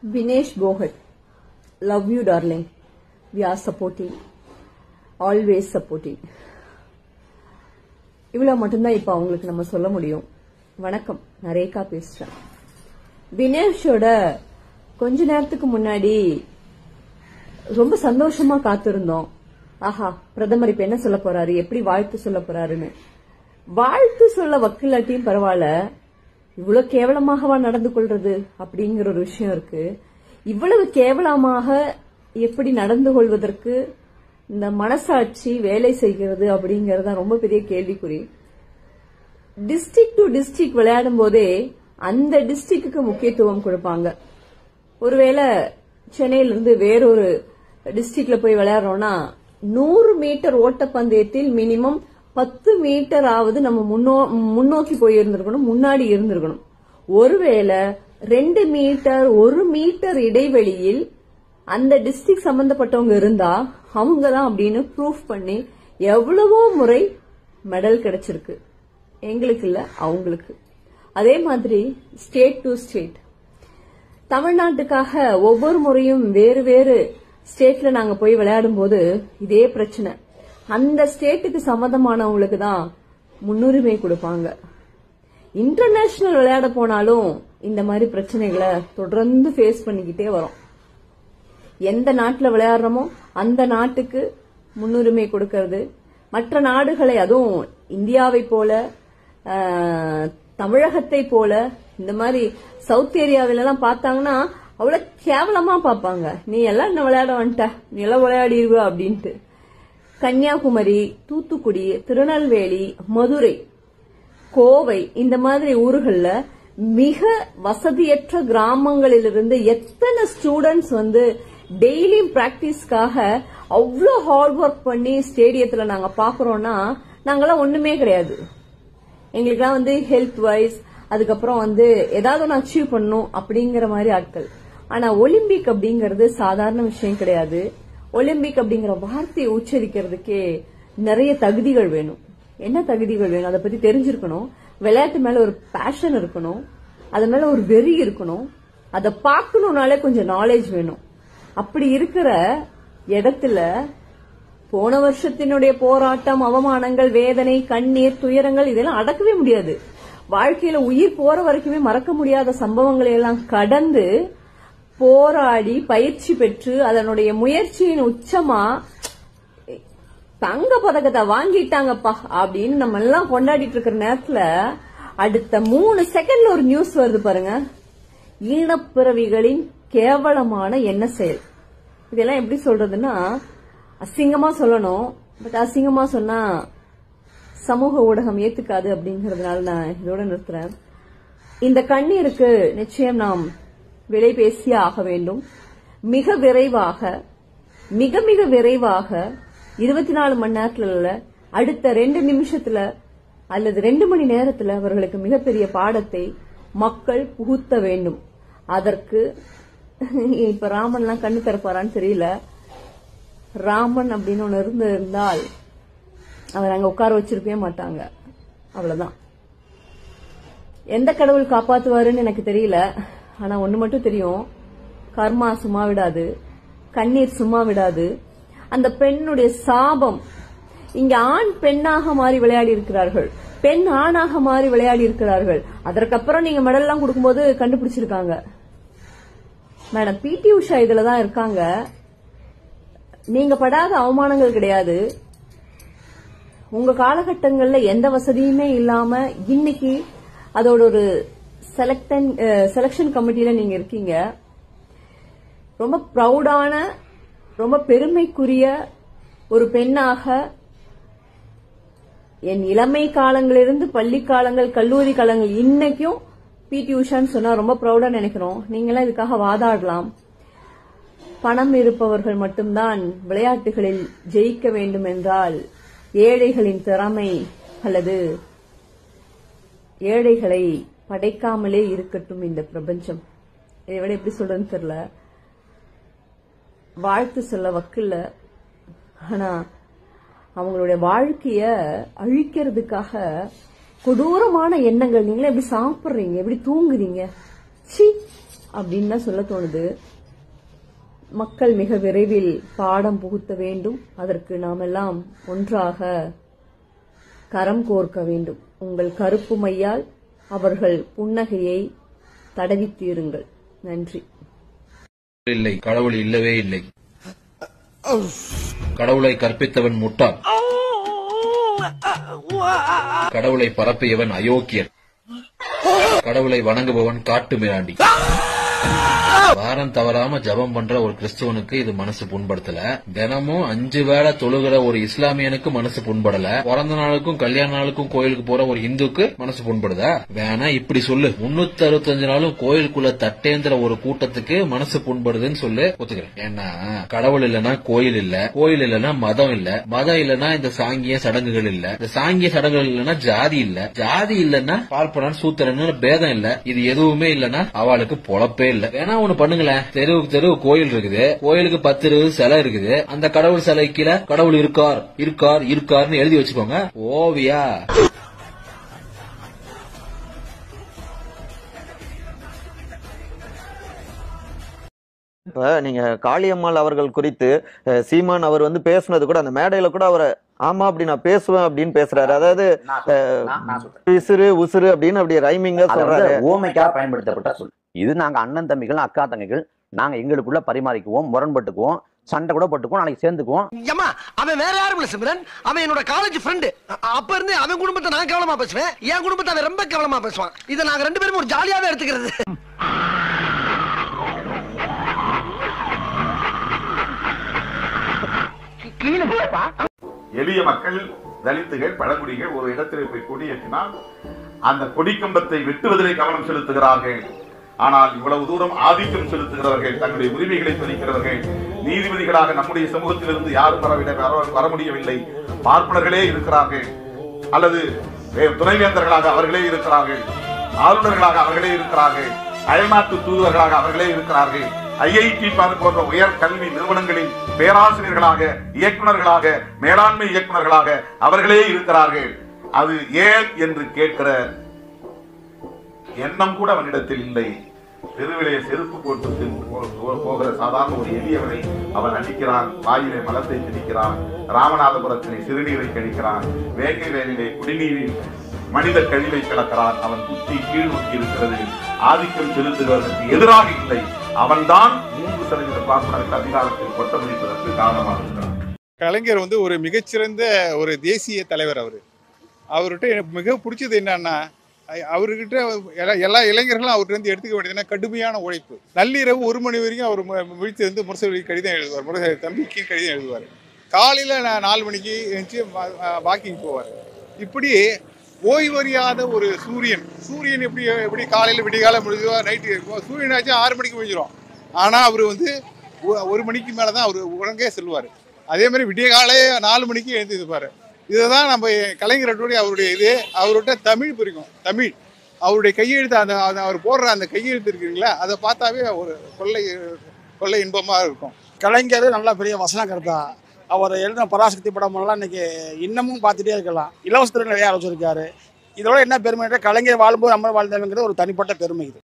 Vinesh Bohat, love you darling. We are supporting, always supporting. இவ்வளவு மட்டும்தான் இப்ப அவங்களுக்கு நம்ம சொல்ல முடியும் வணக்கம் நான் ரேகா பேசுறேன் வினேஷோட கொஞ்ச நேரத்துக்கு முன்னாடி ரொம்ப சந்தோஷமா காத்திருந்தோம் ஆஹா பிரதமர் இப்ப என்ன சொல்ல போறாரு எப்படி வாழ்த்து சொல்ல போறாருன்னு வாழ்த்து சொல்ல வக்கில்லாட்டியும் பரவாயில்ல இவ்வளவு கேவலமாகவா நடந்து கொள்றது அப்படிங்கிற ஒரு விஷயம் இருக்கு இவ்வளவு கேவலமாக எப்படி நடந்து கொள்வதற்கு இந்த மனசாட்சி வேலை செய்கிறது அப்படிங்கறது தான் ரொம்ப பெரிய கேள்விக்குறி டிஸ்ட்ரிக்ட் டு டிஸ்ட்ரிக்ட் விளையாடும் போதே அந்த டிஸ்ட்ரிக்டுக்கு முக்கியத்துவம் கொடுப்பாங்க ஒருவேளை சென்னையில இருந்து வேறொரு டிஸ்ட்ரிக்ட்ல போய் விளையாடுறோம்னா நூறு மீட்டர் ஓட்டப்பந்தயத்தில் மினிமம் பத்து மீட்டர் ஆவது நம்ம முன்னோ- முன்னோக்கி போய் இருந்திருக்கணும் முன்னாடி இருந்திருக்கணும் ஒருவேளை ரெண்டு மீட்டர் ஒரு மீட்டர் இடைவெளியில் அந்த டிஸ்ட்ரிக்ட் சம்பந்தப்பட்டவங்க இருந்தா அவங்க தான் அப்படின்னு ப்ரூஃப் பண்ணி எவ்வளவோ முறை மெடல் கிடைச்சிருக்கு எங்களுக்கு இல்ல அவங்களுக்கு அதே மாதிரி ஸ்டேட் டு ஸ்டேட் தமிழ்நாட்டுக்காக ஒவ்வொரு முறையும் வேறு வேறு ஸ்டேட்ல நாங்க போய் விளையாடும் போது இதே பிரச்சனை அந்த ஸ்டேட்டுக்கு சம்மந்தமானவங்களுக்கு தான் முன்னுரிமை கொடுப்பாங்க இன்டர்நேஷனல் விளையாட போனாலும் இந்த மாதிரி பிரச்சனைகளை தொடர்ந்து ஃபேஸ் பண்ணிக்கிட்டே வரோம் எந்த நாட்டுல விளையாடுறோமோ அந்த நாட்டுக்கு முன்னுரிமை கொடுக்கறது மற்ற நாடுகளை அதுவும் இந்தியாவை போல ஆஹ், தமிழகத்தை போல இந்த மாதிரி சவுத் ஏரியாவில எல்லாம் பார்த்தாங்கன்னா அவ்வளவு கேவலமா பார்ப்பாங்க நீ எல்லாம் என்ன விளையாட வந்துட்ட நீ எல்லாம் விளையாடிடுவ அப்படின்ட்டு கன்னியாகுமரி தூத்துக்குடி திருநெல்வேலி மதுரை கோவை இந்த மாதிரி ஊர்கள்ல மிக வசதியற்ற கிராமங்களிலிருந்து எத்தனை ஸ்டூடெண்ட்ஸ் வந்து டெய்லியும் பிராக்டிஸ்க்காக அவ்வளோ ஹார்ட் ஒர்க் பண்ணி ஸ்டேடியத்துல நாங்க பாக்குறோம்னா நாங்கெல்லாம் ஒண்ணுமே கிடையாது எங்களுக்குலாம் வந்து ஹெல்த் வைஸ் அதுக்கப்புறம் வந்து ஏதாவது ஒன்று அச்சீவ் பண்ணணும் அப்படிங்கிற மாதிரி ஆட்கள் ஆனா ஒலிம்பிக் அப்படிங்கிறது சாதாரண விஷயம் கிடையாது ஒலிம்பிக் அப்படிங்கிற வார்த்தையை உச்சரிக்கிறதுக்கே நிறைய தகுதிகள் வேணும் என்ன தகுதிகள் வேணும் அதை பத்தி தெரிஞ்சிருக்கணும் விளையாட்டு மேல ஒரு பேஷன் இருக்கணும் அது மேல ஒரு வெறி இருக்கணும் அதை பார்க்கணும்னாலே கொஞ்சம் நாலேஜ் வேணும் அப்படி இருக்கிற இடத்துல போன வருஷத்தினுடைய போராட்டம் அவமானங்கள் வேதனை கண்ணீர் துயரங்கள் இதெல்லாம் அடக்கவே முடியாது வாழ்க்கையில உயிர் போற வரைக்குமே மறக்க முடியாத சம்பவங்களை எல்லாம் கடந்து போராடி பயிற்சி பெற்று அதனுடைய முயற்சியின் உச்சமா தங்க பதக்கத்தை வாங்கிட்டாங்கப்பா அப்படின்னு நம்ம எல்லாம் கொண்டாடிட்டு இருக்கிற நேரத்துல அடுத்த மூணு செகண்ட்ல ஒரு நியூஸ் வருது பாருங்க ஈனப்பிறவிகளின் கேவலமான என்ன செயல் இதெல்லாம் எப்படி சொல்றதுன்னா அசிங்கமா சொல்லணும் பட் அசிங்கமா சொன்னா சமூக ஊடகம் ஏத்துக்காது அப்படிங்கறதுனால நான் இதோட நிறுத்துறேன் இந்த கண்ணீருக்கு நிச்சயம் நாம் விலை பேசியே ஆக வேண்டும் மிக விரைவாக மிக மிக விரைவாக இருபத்தி நாலு மணி நேரத்துல இல்ல, அடுத்த ரெண்டு நிமிஷத்துல அல்லது ரெண்டு மணி நேரத்துல அவர்களுக்கு மிகப்பெரிய பாடத்தை மக்கள் புகுத்த வேண்டும் அதற்கு இப்ப ராமன்லாம் கண்ணு திறப்பாரான்னு தெரியல ராமன் அப்படின்னு ஒண்ணு இருந்து இருந்தால் அவர் அங்க உட்கார வச்சிருக்கவே மாட்டாங்க அவ்வளவுதான் எந்த கடவுள் காப்பாத்துவாருன்னு எனக்கு தெரியல ஆனா ஒண்ணு மட்டும் தெரியும் கர்மா சும்மா விடாது கண்ணீர் சும்மா விடாது அந்த பெண்ணுடைய சாபம் இங்க ஆண் பெண்ணாக மாறி விளையாடி இருக்கிறார்கள் பெண் ஆணாக மாறி விளையாடி இருக்கிறார்கள் அதற்கப்புறம் நீங்க மெடல் எல்லாம் கொடுக்கும்போது கண்டுபிடிச்சிருக்காங்க மேடம் பிடி உஷா இதுல தான் இருக்காங்க நீங்க படாத அவமானங்கள் கிடையாது உங்க காலகட்டங்கள்ல எந்த வசதியுமே இல்லாம இன்னைக்கு அதோட ஒரு செலக்டன் செலக்ஷன் கமிட்டில நீங்க இருக்கீங்க ரொம்ப ப்ரௌடான ரொம்ப பெருமைக்குரிய ஒரு பெண்ணாக என் இளமை காலங்களிலிருந்து பள்ளி காலங்கள் கல்லூரி காலங்கள் இன்னைக்கும் பிடி உஷான்னு சொன்னா ரொம்ப ப்ரௌடா நினைக்கிறோம் நீங்களாம் இதுக்காக வாதாடலாம் பணம் இருப்பவர்கள் மட்டும்தான் விளையாட்டுகளில் ஜெயிக்க வேண்டும் என்றால் ஏழைகளின் திறமை அல்லது ஏழைகளை படைக்காமலே இருக்கட்டும் இந்த பிரபஞ்சம் இதை விட எப்படி சொல்றதுன்னு தெரியல வாழ்த்து சொல்ல வக்கில்ல ஆனா அவங்களுடைய வாழ்க்கைய அழிக்கிறதுக்காக கொடூரமான எண்ணங்கள் நீங்களே எப்படி சாப்பிடுறீங்க எப்படி தூங்குறீங்க சி அப்படின்னு தான் சொல்ல தோணுது மக்கள் மிக விரைவில் பாடம் புகுத்த வேண்டும் அதற்கு நாமெல்லாம் ஒன்றாக கரம் கோர்க்க வேண்டும் உங்கள் கருப்பு மையால் அவர்கள் புன்னகையை தடவித்தீருங்கள் நன்றி இல்லை கடவுள் இல்லவே இல்லை கடவுளை கற்பித்தவன் முட்டாள் கடவுளை பரப்பியவன் அயோக்கியன் கடவுளை வணங்குபவன் காட்டு மிராண்டி வாரம் தவறாம ஜெபம் பண்ற ஒரு கிறிஸ்துவனுக்கு இது மனசு புண்படுத்தல தினமும் அஞ்சு வேளை தொழுகிற ஒரு இஸ்லாமியனுக்கு மனசு புண்படல பிறந்த நாளுக்கும் கல்யாண நாளுக்கும் கோயிலுக்கு போற ஒரு இந்துக்கு மனசு புண்படுதா வேணா இப்படி சொல்லு முன்னூத்தி அறுபத்தஞ்சு நாளும் கோயிலுக்குள்ள தட்டேந்திர ஒரு கூட்டத்துக்கு மனசு புண்படுதுன்னு சொல்லு ஒத்துக்கிறேன் ஏன்னா கடவுள் இல்லனா கோயில் இல்ல கோயில் இல்லனா மதம் இல்ல மதம் இல்லனா இந்த சாங்கிய சடங்குகள் இல்ல இந்த சாங்கிய சடங்குகள் இல்லனா ஜாதி இல்ல ஜாதி இல்லனா பார்ப்பனன் சூத்திரன்னு பேதம் இல்ல இது எதுவுமே இல்லனா அவளுக்கு பொழப்பே இல்ல வேணா ஒண்ணு பண்ணுங்களேன் தெருவுக்கு தெரு கோயில் இருக்குது கோயிலுக்கு பத்து இருபது சிலை இருக்குது அந்த கடவுள் சிலை கீழே கடவுள் இருக்கார் இருக்கார் இருக்கார்னு எழுதி வச்சுக்கோங்க ஓவியா இப்ப நீங்க காளியம்மாள் அவர்கள் குறித்து அஹ், சீமான் அவர் வந்து பேசுனது கூட அந்த மேடையில கூட அவரை ஆமா அப்படி நான் பேசுவேன் அப்படின்னு பேசுறாரு அதாவது நான் சொல்றேன். நான் நான் சொல்றேன். விசிறு உசுறு அப்படின்னு அப்படி ரைமிங்கா அதை வந்து சொல்றாரு ஓமைக்காக பயன்படுத்தப்பட்ட சொல் இது நாங்க அண்ணன் தம்பிகள் அக்கா தங்கைகள் நாங்க எங்களுக்குள்ள பரிமாறிக்குவோம் முரண்பட்டுக்குவோம் சண்டை கூட பட்டுக்குவோம் நாளைக்கு சேர்ந்துக்குவோம் ஏம்மா அவன் வேற யாரும் இல்ல சிம்ரன் அவன் என்னோட காலேஜ் ஃப்ரெண்டு அப்ப இருந்து அவன் குடும்பத்தை நான் கவனமா பேசுவேன் என் குடும்பத்தை அவன் ரொம்ப கவனமா பேசுவான் இதை நாங்க ரெண்டு பேரும் ஒரு ஜாலியாவே எடுத்துக்கிறது எளிய மக்கள் தலித்துகள் பழங்குடிகள் ஒரு இடத்திலே போய் கொடியேற்றினால் அந்த கொடிக்கம்பத்தை வெட்டுவதிலே கவனம் செலுத்துகிறார்கள் ஆனால் இவ்வளவு தூரம் ஆதிக்கம் செலுத்துகிறவர்கள் தங்களுடைய உரிமைகளை பறிக்கிறவர்கள் நீதிபதிகளாக நம்முடைய சமூகத்திலிருந்து யாரும் வரவிட வர- வர முடியவில்லை பார்ப்பனர்களே இருக்கிறார்கள் அல்லது வே- துணைவேந்தர்களாக அவர்களே இருக்கிறார்கள் ஆளுநர்களாக அவர்களே இருக்கிறார்கள் அயல்நாட்டு தூதுவர்களாக அவர்களே இருக்கிறார்கள் ஐஐடி போன்ற உயர் கல்வி நிறுவனங்களின் பேராசிரியர்களாக இயக்குனர்களாக மேலாண்மை இயக்குனர்களாக அவர்களே இருக்கிறார்கள் அது ஏன் என்று கேட்கிற எண்ணம் கூட அவனிடத்தில் இல்லை தெருவிலே செருப்பு போட்டு சென்று போ- போ- போகிற சாதாரண ஒரு எளியவனை அவன் அடிக்கிறான் வாயிலே மலத்தை திணிக்கிறான் ராமநாதபுரத்திலே சிறுநீரை கழிக்கிறான் வேங்கை வேலிலே குடிநீரில் மனித கழிவை கலக்கிறான் அவன் புத்தி கீழ் நோக்கி இருக்கிறது ஆதிக்கம் செலுத்துகிறதற்கு எதிராக இல்லை அவன்தான் மூன்று சதவீத பார்ப்பனர்கள் அதிகாரத்தில் கொட்ட முடிப்பதற்கு காரணமாக இருக்கிறான் கலைஞர் வந்து ஒரு மிகச்சிறந்த ஒரு தேசிய தலைவர் அவர் அவர்கிட்ட எனக்கு மிக பிடிச்சது என்னன்னா அ- அவர்கிட்ட எல்லா எல்லா இளைஞர்களும் அவர்கிட்ட இருந்து எடுத்துக்க வேண்டியதுன்னா கடுமையான உழைப்பு நள்ளிரவு ஒரு மணி வரைக்கும் அவர் மு- விழித்து இருந்து முரசொலி கடிதம் எழுதுவார் முரசொலி தம்பிக்கு கடிதம் எழுதுவார் காலையில் நான் நாலு மணிக்கு எழுந்துச்சு வாக்கிங் போவார் இப்படி ஓய்வறியாத ஒரு சூரியன் சூரியன் எப்படி எப்படி காலையில் விடிகால முடிஞ்சதோ நைட்டு சூரியன் ஆச்சு ஆறு மணிக்கு முடிஞ்சிடும் ஆனால் அவர் வந்து ஒ- ஒரு மணிக்கு மேலே தான் அவர் உறங்கே செல்வார் அதே மாதிரி விடிய காலை நாலு மணிக்கு எழுந்திருப்பாரு இதுதான் நம்ம கலைஞர்களுடைய அவருடைய இது அவர்கிட்ட தமிழ் பிடிக்கும் தமிழ் அவருடைய கையெழுத்து அந்த அந்த அவர் போடுற அந்த கையெழுத்து இருக்குங்களா அதை பார்த்தாவே ஒரு கொள்ளை கொள்ளை இன்பமாக இருக்கும் கலைஞர் நல்ல பெரிய வசன கருத்தா அவர் எழுதின பராசக்தி படம் எல்லாம் இன்னைக்கு இன்னமும் பார்த்துட்டே இருக்கலாம் இலவசத்தில் நிறைய ஆலோசிச்சிருக்காரு இதோட என்ன பெருமை கலைஞர் வாழும்போது நம்ம வாழ்ந்தவங்கிறது ஒரு தனிப்பட்ட பெருமை இது